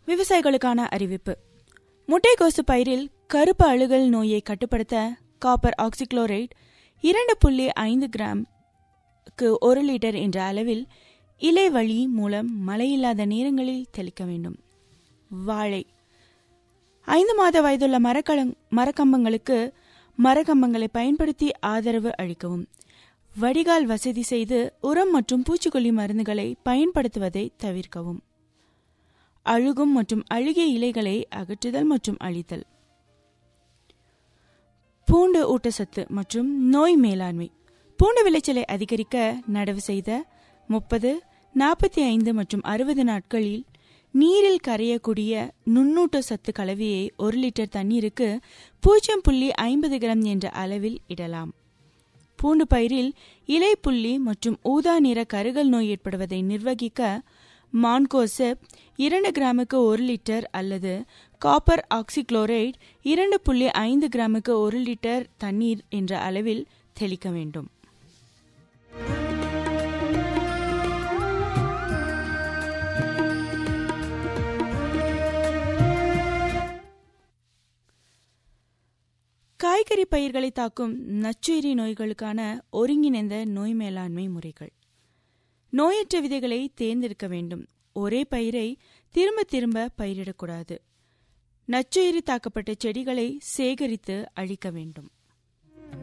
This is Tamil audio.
விவசாயிகளுக்கான அறிவிப்பு முட்டைக்கோசு பயிரில் கருப்பு அழுகல் நோயை கட்டுப்படுத்த காப்பர் ஆக்சிக்ளோரைட் இரண்டு புள்ளி ஐந்து கிராம்க்கு ஒரு லிட்டர் என்ற அளவில் இலை வழி மூலம் மழையில்லாத நேரங்களில் தெளிக்க வேண்டும் வாழை ஐந்து மாத வயதுள்ள மரக்கலம் மரக்கம்பங்களுக்கு மரக்கம்பங்களை பயன்படுத்தி ஆதரவு அளிக்கவும் வடிகால் வசதி செய்து உரம் மற்றும் பூச்சிக்கொல்லி மருந்துகளை பயன்படுத்துவதை தவிர்க்கவும் அழுகும் மற்றும் அழுகிய இலைகளை அகற்றுதல் மற்றும் அழித்தல் பூண்டு ஊட்டச்சத்து மற்றும் நோய் மேலாண்மை பூண்டு விளைச்சலை அதிகரிக்க நடவு செய்த முப்பது நாற்பத்தி ஐந்து மற்றும் அறுபது நாட்களில் நீரில் கரையக்கூடிய நுண்ணூட்ட சத்து கலவையை ஒரு லிட்டர் தண்ணீருக்கு பூஜ்ஜியம் புள்ளி ஐம்பது கிராம் என்ற அளவில் இடலாம் பூண்டு பயிரில் இலை புள்ளி மற்றும் ஊதா நிற கருகல் நோய் ஏற்படுவதை நிர்வகிக்க மான்கோசெப் இரண்டு கிராமுக்கு ஒரு லிட்டர் அல்லது காப்பர் ஆக்சிக்ளோரைட் இரண்டு புள்ளி ஐந்து கிராமுக்கு ஒரு லிட்டர் தண்ணீர் என்ற அளவில் தெளிக்க வேண்டும் காய்கறி பயிர்களை தாக்கும் நச்சுயிரி நோய்களுக்கான ஒருங்கிணைந்த நோய் மேலாண்மை முறைகள் நோயற்ற விதைகளை தேர்ந்தெடுக்க வேண்டும் ஒரே பயிரை திரும்ப திரும்ப பயிரிடக்கூடாது நச்சுயிரி தாக்கப்பட்ட செடிகளை சேகரித்து அழிக்க வேண்டும்